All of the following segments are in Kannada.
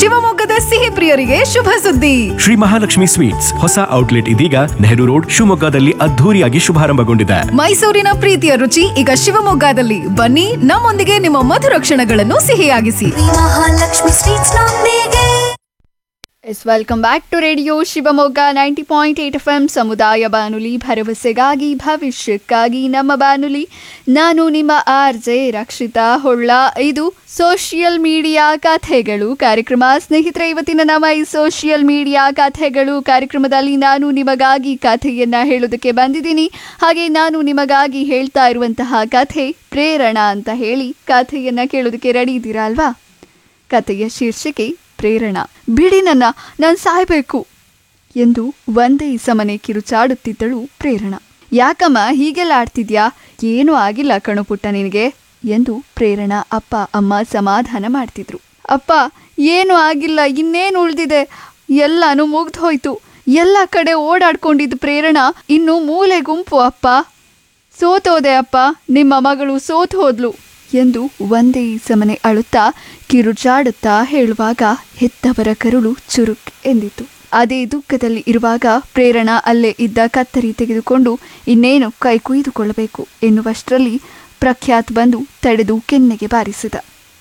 ಶಿವಮೊಗ್ಗದ ಸಿಹಿ ಪ್ರಿಯರಿಗೆ ಶುಭ ಸುದ್ದಿ ಶ್ರೀ ಮಹಾಲಕ್ಷ್ಮಿ ಸ್ವೀಟ್ಸ್ ಹೊಸ ಔಟ್ಲೆಟ್ ಇದೀಗ ನೆಹರು ರೋಡ್ ಶಿವಮೊಗ್ಗದಲ್ಲಿ ಅದ್ಧೂರಿಯಾಗಿ ಶುಭಾರಂಭಗೊಂಡಿದೆ ಮೈಸೂರಿನ ಪ್ರೀತಿಯ ರುಚಿ ಈಗ ಶಿವಮೊಗ್ಗದಲ್ಲಿ ಬನ್ನಿ ನಮ್ಮೊಂದಿಗೆ ನಿಮ್ಮ ಮಧುರ ಕ್ಷಣಗಳನ್ನು ಸಿಹಿಯಾಗಿಸಿ ಮಹಾಲಕ್ಷ್ಮಿ ಸ್ವೀಟ್ಸ್ ನೊಂದಿಗೆ yes welcome back to radio Shivamogga ninety point eight F M ಸಮುದಾಯ ಬಾನುಲಿ ಭರವಸೆಗಾಗಿ ಭವಿಷ್ಯಕ್ಕಾಗಿ ನಮ್ಮ ಬಾನುಲಿ ನಾನು ನಿಮ್ಮ ಆರ್ ಜೆ ರಕ್ಷಿತಾ ಹೊಳ್ಳ ಇದು ಸೋಷಿಯಲ್ ಮೀಡಿಯಾ ಕಥೆಗಳು ಕಾರ್ಯಕ್ರಮ ಸ್ನೇಹಿತರೆ ಇವತ್ತಿನ ನಮ್ಮ ಈ ಸೋಷಿಯಲ್ ಮೀಡಿಯಾ ಕಥೆಗಳು ಕಾರ್ಯಕ್ರಮದಲ್ಲಿ ನಾನು ನಿಮಗಾಗಿ ಕಥೆಯನ್ನ ಹೇಳೋದಕ್ಕೆ ಬಂದಿದ್ದೀನಿ ಹಾಗೆ ನಾನು ನಿಮಗಾಗಿ ಹೇಳ್ತಾ ಇರುವಂತಹ ಕಥೆ ಪ್ರೇರಣಾ ಅಂತ ಹೇಳಿ ಕಥೆಯನ್ನ ಕೇಳೋದಕ್ಕೆ ರೆಡಿ ಇದ್ದೀರಾ ಅಲ್ವಾ ಕಥೆಯ ಶೀರ್ಷಿಕೆ ಪ್ರೇರಣಾ ಬಿಡಿ ನನ್ನ ನಾನು ಸಾಯ್ಬೇಕು ಎಂದು ಒಂದೇ ಸಮನೆ ಕಿರುಚಾಡುತ್ತಿದ್ದಳು ಪ್ರೇರಣಾ ಯಾಕಮ್ಮ ಹೀಗೆಲ್ಲ ಆಡ್ತಿದ್ಯಾ ಏನೂ ಆಗಿಲ್ಲ ಕಣು ಪುಟ್ಟ ನಿನಗೆ ಎಂದು ಪ್ರೇರಣಾ ಅಪ್ಪ ಅಮ್ಮ ಸಮಾಧಾನ ಮಾಡ್ತಿದ್ರು ಅಪ್ಪ ಏನೂ ಆಗಿಲ್ಲ ಇನ್ನೇನು ಉಳಿದಿದೆ ಎಲ್ಲಾನು ಮುಗ್ದು ಹೋಯ್ತು ಎಲ್ಲ ಕಡೆ ಓಡಾಡ್ಕೊಂಡಿದ್ದು ಪ್ರೇರಣಾ ಇನ್ನು ಮೂಲೆ ಗುಂಪು ಅಪ್ಪ ಸೋತೋದೆ ಅಪ್ಪ ನಿಮ್ಮ ಮಗಳು ಸೋತ್ ಹೋದ್ಲು ಎಂದು ಒಂದೇ ಸಮನೆ ಅಳುತ್ತಾ ಕಿರುಚಾಡುತ್ತಾ ಹೇಳುವಾಗ ಹೆತ್ತವರ ಕರುಳು ಚುರುಕ್ ಎಂದಿತು ಅದೇ ದುಃಖದಲ್ಲಿ ಇರುವಾಗ ಪ್ರೇರಣಾ ಅಲ್ಲೇ ಇದ್ದ ಕತ್ತರಿ ತೆಗೆದುಕೊಂಡು ಇನ್ನೇನು ಕೈ ಕುಯ್ದುಕೊಳ್ಳಬೇಕು ಎನ್ನುವಷ್ಟರಲ್ಲಿ ಪ್ರಖ್ಯಾತ್ ಬಂದು ತಡೆದು ಕೆನ್ನೆಗೆ ಬಾರಿಸಿದ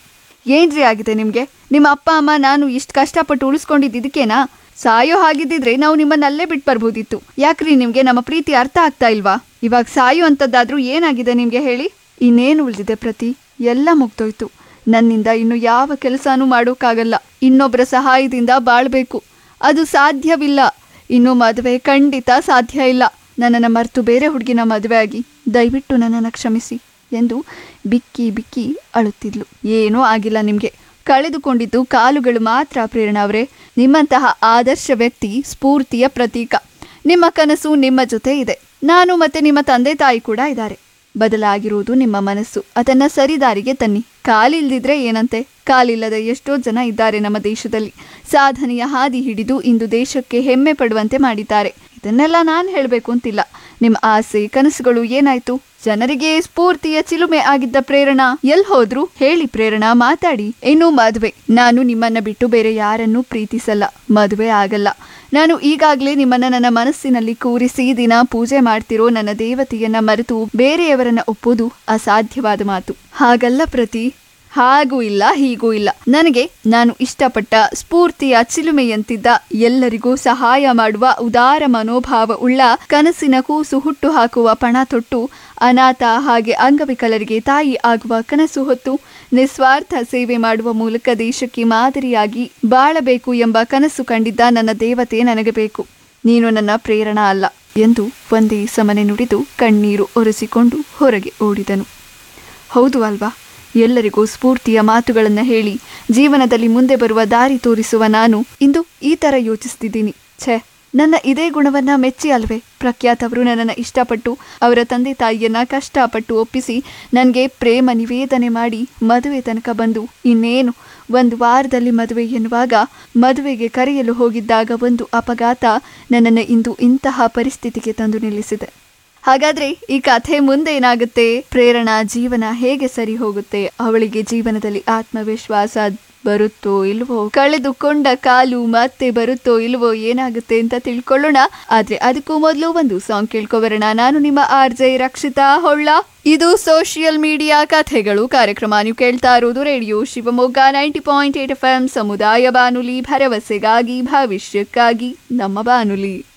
ಏನ್ರಿ ಆಗಿದೆ ನಿಮಗೆ ನಿಮ್ಮ ಅಪ್ಪ ಅಮ್ಮ ನಾನು ಇಷ್ಟು ಕಷ್ಟಪಟ್ಟು ಉಳಿಸ್ಕೊಂಡಿದ್ದು ಇದಕ್ಕೇನಾ ಸಾಯೋ ಹಾಗಿದ್ದಿದ್ರೆ ನಾವು ನಿಮ್ಮನ್ನ ಅಲ್ಲೇ ಬಿಟ್ಟು ಬರ್ಬೋದಿತ್ತು ಯಾಕ್ರಿ ನಿಮಗೆ ನಮ್ಮ ಪ್ರೀತಿ ಅರ್ಥ ಆಗ್ತಾ ಇಲ್ವಾ ಇವಾಗ ಸಾಯೋ ಅಂಥದ್ದಾದ್ರೂ ಏನಾಗಿದೆ ನಿಮಗೆ ಹೇಳಿ ಇನ್ನೇನು ಉಳಿದಿದೆ ಪ್ರತಿ ಎಲ್ಲ ಮುಗ್ದೋಯ್ತು ನನ್ನಿಂದ ಇನ್ನು ಯಾವ ಕೆಲಸನೂ ಮಾಡೋಕ್ಕಾಗಲ್ಲ ಇನ್ನೊಬ್ಬರ ಸಹಾಯದಿಂದ ಬಾಳ್ಬೇಕು ಅದು ಸಾಧ್ಯವಿಲ್ಲ ಇನ್ನು ಮದುವೆ ಖಂಡಿತ ಸಾಧ್ಯ ಇಲ್ಲ ನನ್ನನ್ನು ಮರೆತು ಬೇರೆ ಹುಡುಗಿನ ಮದುವೆ ಆಗಿ ದಯವಿಟ್ಟು ನನ್ನನ್ನು ಕ್ಷಮಿಸಿ ಎಂದು ಬಿಕ್ಕಿ ಬಿಕ್ಕಿ ಅಳುತ್ತಿದ್ಲು ಏನೂ ಆಗಿಲ್ಲ ನಿಮಗೆ ಕಳೆದುಕೊಂಡಿದ್ದು ಕಾಲುಗಳು ಮಾತ್ರ ಪ್ರೇರಣಾ ಅವರೇ ನಿಮ್ಮಂತಹ ಆದರ್ಶ ವ್ಯಕ್ತಿ ಸ್ಫೂರ್ತಿಯ ಪ್ರತೀಕ ನಿಮ್ಮ ಕನಸು ನಿಮ್ಮ ಜೊತೆ ಇದೆ ನಾನು ಮತ್ತೆ ನಿಮ್ಮ ತಂದೆ ತಾಯಿ ಕೂಡ ಇದ್ದಾರೆ ಬದಲಾಗಿರುವುದು ನಿಮ್ಮ ಮನಸ್ಸು ಅದನ್ನ ಸರಿದಾರಿಗೆ ತನ್ನಿ ಕಾಲಿಲ್ದಿದ್ರೆ ಏನಂತೆ ಕಾಲಿಲ್ಲದ ಎಷ್ಟೋ ಜನ ಇದ್ದಾರೆ ನಮ್ಮ ದೇಶದಲ್ಲಿ ಸಾಧನೆಯ ಹಾದಿ ಹಿಡಿದು ಇಂದು ದೇಶಕ್ಕೆ ಹೆಮ್ಮೆ ಪಡುವಂತೆ ಮಾಡಿದ್ದಾರೆ ಇದನ್ನೆಲ್ಲ ನಾನು ಹೇಳಬೇಕು ಅಂತಿಲ್ಲ ನಿಮ್ಮ ಆಸೆ ಕನಸುಗಳು ಏನಾಯ್ತು ಜನರಿಗೆ ಸ್ಫೂರ್ತಿಯ ಚಿಲುಮೆ ಆಗಿದ್ದ ಪ್ರೇರಣಾ ಎಲ್ ಹೋದ್ರು ಹೇಳಿ ಪ್ರೇರಣಾ ಮಾತಾಡಿ ಇನ್ನು ಮದುವೆ ನಾನು ನಿಮ್ಮನ್ನ ಬಿಟ್ಟು ಬೇರೆ ಯಾರನ್ನೂ ಪ್ರೀತಿಸಲ್ಲ ಮದುವೆ ಆಗಲ್ಲ ನಾನು ಈಗಾಗಲೇ ನಿಮ್ಮನ್ನ ನನ್ನ ಮನಸ್ಸಿನಲ್ಲಿ ಕೂರಿಸಿ ದಿನ ಪೂಜೆ ಮಾಡ್ತಿರೋ ನನ್ನ ದೇವತೆಯನ್ನ ಮರೆತು ಬೇರೆಯವರನ್ನ ಒಪ್ಪೋದು ಅಸಾಧ್ಯವಾದ ಮಾತು ಹಾಗಲ್ಲ ಪ್ರತಿ ಹಾಗೂ ಇಲ್ಲ ಹೀಗೂ ಇಲ್ಲ ನನಗೆ ನಾನು ಇಷ್ಟಪಟ್ಟ ಸ್ಫೂರ್ತಿಯ ಚಿಲುಮೆಯಂತಿದ್ದ ಎಲ್ಲರಿಗೂ ಸಹಾಯ ಮಾಡುವ ಉದಾರ ಮನೋಭಾವ ಉಳ್ಳ ಕನಸಿನ ಕೂಸು ಹುಟ್ಟು ಹಾಕುವ ಪಣ ತೊಟ್ಟು ಅನಾಥ ಹಾಗೆ ಅಂಗವಿಕಲರಿಗೆ ತಾಯಿ ಆಗುವ ಕನಸು ಹೊತ್ತು ನಿಸ್ವಾರ್ಥ ಸೇವೆ ಮಾಡುವ ಮೂಲಕ ದೇಶಕ್ಕೆ ಮಾದರಿಯಾಗಿ ಬಾಳಬೇಕು ಎಂಬ ಕನಸು ಕಂಡಿದ್ದ ನನ್ನ ದೇವತೆ ನನಗೆ ಬೇಕು ನೀನು ನನ್ನ ಪ್ರೇರಣಾ ಅಲ್ಲ ಎಂದು ಒಂದೇ ಸಮನೆ ನುಡಿದು ಕಣ್ಣೀರು ಒರೆಸಿಕೊಂಡು ಹೊರಗೆ ಓಡಿದನು ಹೌದು ಅಲ್ವಾ ಎಲ್ಲರಿಗೂ ಸ್ಫೂರ್ತಿಯ ಮಾತುಗಳನ್ನು ಹೇಳಿ ಜೀವನದಲ್ಲಿ ಮುಂದೆ ಬರುವ ದಾರಿ ತೋರಿಸುವ ನಾನು ಇಂದು ಈ ಥರ ಯೋಚಿಸ್ತಿದ್ದೀನಿ ಛೇ ನನ್ನ ಇದೇ ಗುಣವನ್ನ ಮೆಚ್ಚಿ ಅಲ್ವೇ ಪ್ರಖ್ಯಾತ್ ಅವರು ನನ್ನನ್ನು ಇಷ್ಟಪಟ್ಟು ಅವರ ತಂದೆ ತಾಯಿಯನ್ನ ಕಷ್ಟಪಟ್ಟು ಒಪ್ಪಿಸಿ ನನಗೆ ಪ್ರೇಮ ನಿವೇದನೆ ಮಾಡಿ ಮದುವೆ ತನಕ ಬಂದು ಇನ್ನೇನು ಒಂದು ವಾರದಲ್ಲಿ ಮದುವೆ ಎನ್ನುವಾಗ ಮದುವೆಗೆ ಕರೆಯಲು ಹೋಗಿದ್ದಾಗ ಒಂದು ಅಪಘಾತ ನನ್ನನ್ನು ಇಂದು ಇಂತಹ ಪರಿಸ್ಥಿತಿಗೆ ತಂದು ನಿಲ್ಲಿಸಿದೆ ಹಾಗಾದ್ರೆ ಈ ಕಥೆ ಮುಂದೆ ಏನಾಗುತ್ತೆ ಪ್ರೇರಣಾ ಜೀವನ ಹೇಗೆ ಸರಿ ಹೋಗುತ್ತೆ ಅವಳಿಗೆ ಜೀವನದಲ್ಲಿ ಆತ್ಮವಿಶ್ವಾಸ ಬರುತ್ತೋ ಇಲ್ವೋ ಕಳೆದುಕೊಂಡ ಕಾಲು ಮತ್ತೆ ಬರುತ್ತೋ ಇಲ್ವೋ ಏನಾಗುತ್ತೆ ಅಂತ ತಿಳ್ಕೊಳ್ಳೋಣ ಆದ್ರೆ ಅದಕ್ಕೂ ಮೊದಲು ಒಂದು ಸಾಂಗ್ ಕೇಳ್ಕೊಬರೋಣ ನಾನು ನಿಮ್ಮ ಆರ್ ಜೆ ರಕ್ಷಿತಾ ಹೊಳ್ಳ ಇದು ಸೋಷಿಯಲ್ ಮೀಡಿಯಾ ಕಥೆಗಳು ಕಾರ್ಯಕ್ರಮ ನೀವು ಕೇಳ್ತಾ ಇರೋದು radio Shivamogga ninety point eight F M ಸಮುದಾಯ ಬಾನುಲಿ ಭರವಸೆಗಾಗಿ ಭವಿಷ್ಯಕ್ಕಾಗಿ ನಮ್ಮ ಬಾನುಲಿ